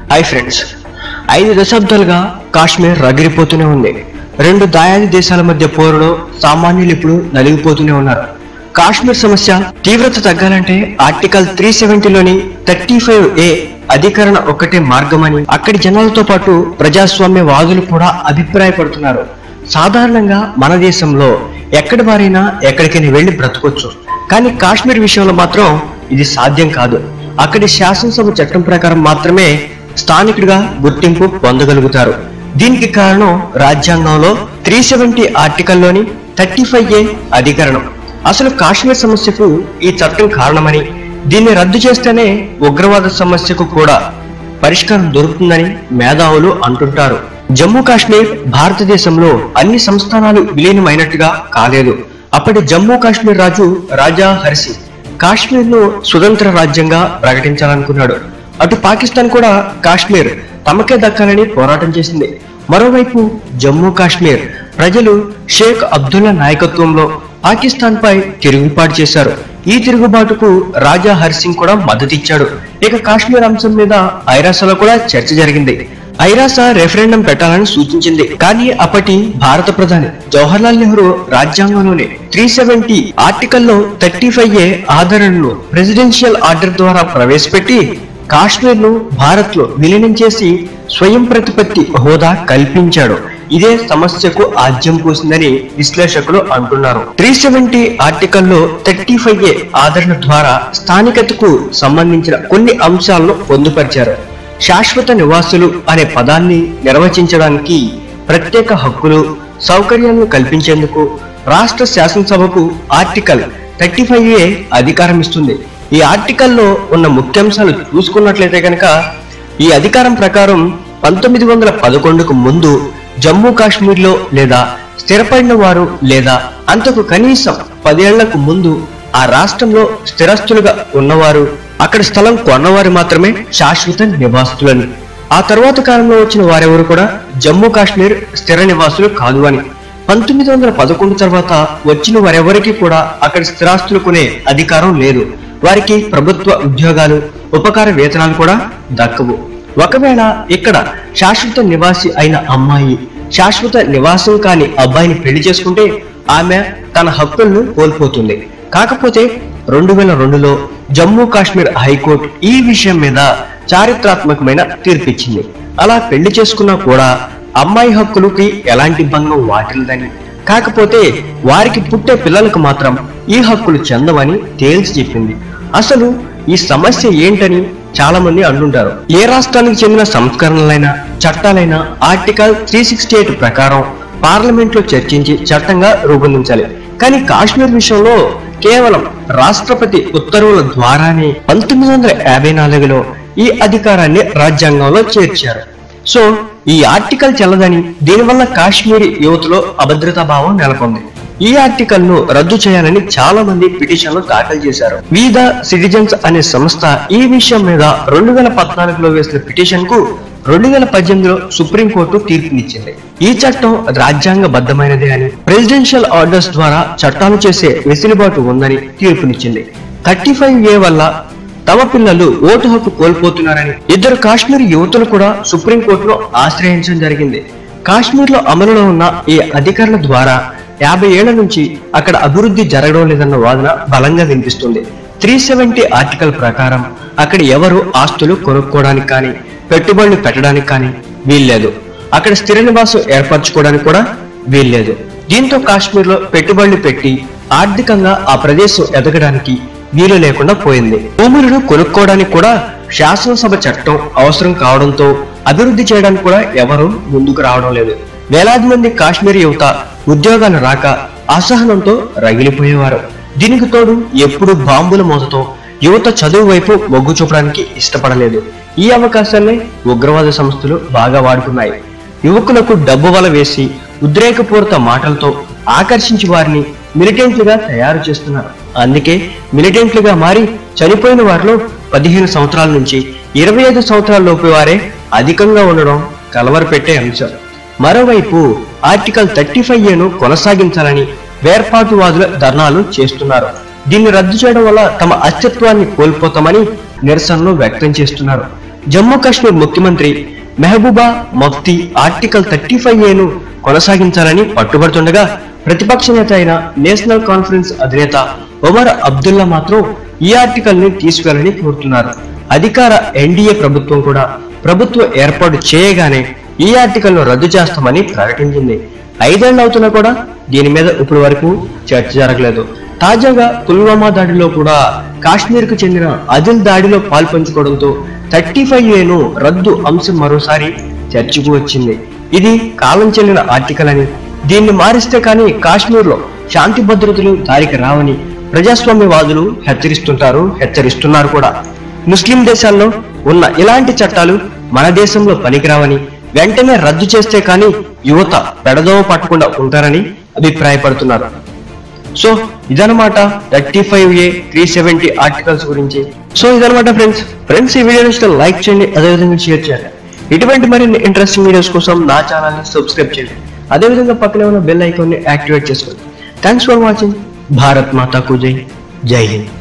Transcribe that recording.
hi friends ఐదు దశాబ్దాలుగా కాశ్మీర్ రగిలిపోతూనే ఉంది రెండు దాయాది దేశాల మధ్య పోరులో సామాన్యులు ఇప్పుడు నలిగిపోతూనే ఉన్నారు కాశ్మీర్ సమస్య తీవ్రత తగ్గాలంటే ఆర్టికల్ త్రీ సెవెంటీలోని థర్టీ ఫైవ్ ఏ అధికరణ ఒక్కటే మార్గమని అక్కడి జనాలతో పాటు ప్రజాస్వామ్య వాదులు కూడా అభిప్రాయపడుతున్నారు సాధారణంగా మన దేశంలో ఎక్కడి వారైనా ఎక్కడికైనా వెళ్లి బ్రతకొచ్చు కానీ కాశ్మీర్ విషయంలో మాత్రం ఇది సాధ్యం కాదు అక్కడి శాసనసభ చట్టం ప్రకారం మాత్రమే స్థానికుడిగా గుర్తింపు పొందగలుగుతారు దీనికి కారణం రాజ్యాంగంలో త్రీ సెవెంటీ ఆర్టికల్లోని థర్టీ ఫైవ్ ఏ అధికరణం అసలు కాశ్మీర్ సమస్యకు ఈ చట్టం కారణమని దీన్ని రద్దు చేస్తేనే ఉగ్రవాద సమస్యకు కూడా పరిష్కారం దొరుకుతుందని మేధావులు అంటుంటారు జమ్మూ కాశ్మీర్ భారతదేశంలో అన్ని సంస్థానాలు విలీనమైనట్టుగా కాలేదు అప్పటి జమ్మూ కాశ్మీర్ రాజు రాజా హర్సి కాశ్మీర్ ను స్వతంత్ర రాజ్యంగా ప్రకటించాలనుకున్నాడు అటు పాకిస్తాన్ కూడా కాశ్మీర్ తమకే దక్కాలని పోరాటం చేసింది మరోవైపు జమ్మూ కాశ్మీర్ ప్రజలు షేక్ అబ్దుల్లా నాయకత్వంలో పాకిస్తాన్ పై తిరుగుబాటు చేశారు ఈ తిరుగుబాటుకు రాజా హర్సింగ్ కూడా మద్దతిచ్చాడు ఇక కాశ్మీర్ అంశం మీద ఐరాసలో కూడా చర్చ జరిగింది ఐరాస రెఫరెండం పెట్టాలని సూచించింది కానీ అప్పటి భారత ప్రధాని జవహర్లాల్ నెహ్రూ రాజ్యాంగంలోని త్రీ సెవెంటీ ఆర్టికల్లో థర్టీ ఫైవ్ ఏ ఆదరణను ప్రెసిడెన్షియల్ ఆర్డర్ ద్వారా ప్రవేశపెట్టి కాశ్మీర్ ను భారత్ లో విలీనం చేసి స్వయం ప్రతిపత్తి హోదా కల్పించాడు ఇదే సమస్యకు ఆజ్యం పోసిందని విశ్లేషకులు అంటున్నారు త్రీ సెవెంటీ ఆర్టికల్లో థర్టీ ఫైవ్ ఏ ఆదరణ ద్వారా స్థానికతకు సంబంధించిన కొన్ని అంశాలను పొందుపరిచారు శాశ్వత నివాసులు అనే పదాన్ని నిర్వచించడానికి ప్రత్యేక హక్కులు సౌకర్యాలను కల్పించేందుకు రాష్ట్ర శాసనసభకు ఆర్టికల్ థర్టీ ఫైవ్ ఏ అధికారం ఇస్తుంది ఈ ఆర్టికల్లో ఉన్న ముఖ్యాంశాలు చూసుకున్నట్లయితే కనుక ఈ అధికారం ప్రకారం పంతొమ్మిది వందల పదకొండుకు ముందు జమ్మూ కాశ్మీర్లో లేదా స్థిరపడిన వారు లేదా అంతకు కనీసం పదేళ్లకు ముందు ఆ రాష్ట్రంలో స్థిరస్తులుగా ఉన్నవారు అక్కడ స్థలం కొన్నవారు మాత్రమే శాశ్వత నివాసులని ఆ తర్వాత కాలంలో వచ్చిన వారెవరు కూడా జమ్మూ కాశ్మీర్ స్థిర నివాసులు కాదు అని పంతొమ్మిది వందల పదకొండు తర్వాత వచ్చిన వారెవరికి కూడా అక్కడ స్థిరాస్తులు కొనే అధికారం లేదు వారికి ప్రభుత్వ ఉద్యోగాలు ఉపకార వేతనాలు కూడా దక్కవు ఒకవేళ ఇక్కడ శాశ్వత నివాసి అయిన అమ్మాయి శాశ్వత నివాసం కాని అబ్బాయిని పెళ్లి చేసుకుంటే ఆమె తన హక్కులను కోల్పోతుంది కాకపోతే రెండు వేల రెండులో జమ్మూ కాశ్మీర్ హైకోర్టు ఈ విషయం మీద చారిత్రాత్మకమైన తీర్పిచ్చింది అలా పెళ్లి చేసుకున్నా కూడా అమ్మాయి హక్కులకి ఎలాంటి భంగం వాటిల్దని కాకపోతే వారికి పుట్టే పిల్లలకు మాత్రం ఈ హక్కులు చెందవని తేల్చి చెప్పింది అసలు ఈ సమస్య ఏంటని చాలా మంది అంటుంటారు ఏ రాష్ట్రానికి చెందిన సంస్కరణలైనా చట్టాలైనా ఆర్టికల్ త్రీ సిక్స్టీ ఎయిట్ ప్రకారం పార్లమెంట్ లో చర్చించి చట్టంగా రూపొందించాలి కానీ కాశ్మీర్ విషయంలో కేవలం రాష్ట్రపతి ఉత్తర్వుల ద్వారానే పంతొమ్మిది వందల యాభై నాలుగులో ఈ అధికారాన్ని రాజ్యాంగంలో చేర్చారు సో ఈ ఆర్టికల్ చెల్లదని దీనివల్ల కాశ్మీరీ యువతలో అభద్రతా భావం నెలకొంది ఈ ఆర్టికల్ ను రద్దు చేయాలని చాలా మంది పిటిషన్లు దాఖలు చేశారు వీద సిటిజన్స్ అనే సంస్థ ఈ విషయం మీద రెండు వేల పద్నాలుగులో వేసిన పిటిషన్ కు రెండు వేల పద్దెనిమిదిలో సుప్రీంకోర్టు తీర్పునిచ్చింది ఈ చట్టం రాజ్యాంగబద్ధమైనదే అని ప్రెసిడెన్షియల్ ఆర్డర్స్ ద్వారా చట్టాలు చేసే వెసులుబాటు ఉందని తీర్పునిచ్చింది థర్టీ ఫైవ్ ఏ వల్ల తమ పిల్లలు ఓటు హక్కు కోల్పోతున్నారని ఇద్దరు కాశ్మీర్ యువతులు కూడా సుప్రీంకోర్టులో ఆశ్రయించడం జరిగింది కాశ్మీర్ లో అమలులో ఉన్న ఈ అధికరణ ద్వారా యాభై ఏళ్ల నుంచి అక్కడ అభివృద్ధి జరగడం లేదన్న వాదన బలంగా వినిపిస్తుంది త్రీ సెవెంటీ ఆర్టికల్ ప్రకారం అక్కడ ఎవరు ఆస్తులు కొనుక్కోవడానికి కానీ పెట్టుబడులు పెట్టడానికి కానీ వీల్లేదు అక్కడ స్థిర నివాసం ఏర్పరచుకోవడానికి కూడా వీల్లేదు దీంతో కాశ్మీర్ లో పెట్టుబడులు పెట్టి ఆర్థికంగా ఆ ప్రదేశం ఎదగడానికి వీలు లేకుండా పోయింది భూములను కొనుక్కోవడానికి కూడా శాసనసభ చట్టం అవసరం కావడంతో అభివృద్ధి చేయడానికి కూడా ఎవరు ముందుకు రావడం లేదు వేలాది మంది కాశ్మీర్ యువత ఉద్యోగాలు రాక అసహనంతో రగిలిపోయేవారు దీనికి తోడు ఎప్పుడు బాంబుల మోతతో యువత చదువు వైపు మొగ్గు చూపడానికి ఇష్టపడలేదు ఈ అవకాశాన్ని ఉగ్రవాద సంస్థలు బాగా వాడుకున్నాయి యువకులకు డబ్బు వల వేసి ఉద్రేకపూరిత మాటలతో ఆకర్షించి వారిని మిలిటెంట్లుగా తయారు చేస్తున్నారు అందుకే మిలిటెంట్లుగా మారి చనిపోయిన వారిలో పదిహేను సంవత్సరాల నుంచి ఇరవై ఐదు సంవత్సరాల లోపు వారే అధికంగా ఉండడం కలవరపెట్టే అంశం మరోవైపు ఆర్టికల్ థర్టీ ఫైవ్ ఏను కొనసాగించాలని వేర్పాటువాదుల ధర్నాలు చేస్తున్నారు దీన్ని రద్దు చేయడం వల్ల తమ అస్తిత్వాన్ని కోల్పోతామని నిరసనలు వ్యక్తం చేస్తున్నారు జమ్మూ కాశ్మీర్ ముఖ్యమంత్రి Mehbooba Mufti article thirty five ఏను కొనసాగించాలని పట్టుబడుతుండగా ప్రతిపక్ష నేత అయిన నేషనల్ కాన్ఫరెన్స్ అధినేత ఒమర్ అబ్దుల్లా మాత్రం ఈ ఆర్టికల్ ని తీసుకెళ్లని కోరుతున్నారు అధికార ఎన్డీఏ ప్రభుత్వం కూడా ప్రభుత్వం ఏర్పాటు చేయగానే ఈ ఆర్టికల్ ను రద్దు చేస్తామని ప్రకటించింది ఐదేళ్ళు అవుతున్నా కూడా దీని మీద ఇప్పటి వరకు చర్చ జరగలేదు తాజాగా పుల్వామా దాడిలో కూడా కాశ్మీర్ కు చెందిన అదిల్ దాడిలో పాల్పంచుకోవడంతో థర్టీ ఫైవ్ ఏను రద్దు అంశం మరోసారి చర్చకు వచ్చింది ఇది కాలం చెల్లిన ఆర్టికల్ అని దీన్ని మారిస్తే కానీ కాశ్మీర్ లో శాంతి భద్రతలు దారికి రావని ప్రజాస్వామ్యవాదులు హెచ్చరిస్తుంటారు హెచ్చరిస్తున్నారు కూడా ముస్లిం దేశాల్లో ఉన్న ఇలాంటి చట్టాలు మన దేశంలో పనికిరావని వెంటనే రద్దు చేస్తే కానీ యువత పెడదోవ పట్టకుండా ఉంటారని అభిప్రాయపడుతున్నారు సో ఇదనమాట thirty five A three seventy articles గురించి సో ఇదనమాట ఫ్రెండ్స్ ఫ్రెండ్స్ ఈ వీడియో నచ్చితే లైక్ చేయండి అదేవిధంగా షేర్ చేయండి ఇటువంటి మరిన్ని ఇంట్రెస్టింగ్ వీడియోస్ కోసం నా ఛానల్ ని సబ్స్క్రైబ్ చేయండి అదేవిధంగా పక్కనే ఉన్న బెల్ ఐకాన్ ని యాక్టివేట్ చేసుకోండి థ్యాంక్స్ ఫర్ వాచింగ్ భారత్ మాతాకు జై జై హింద్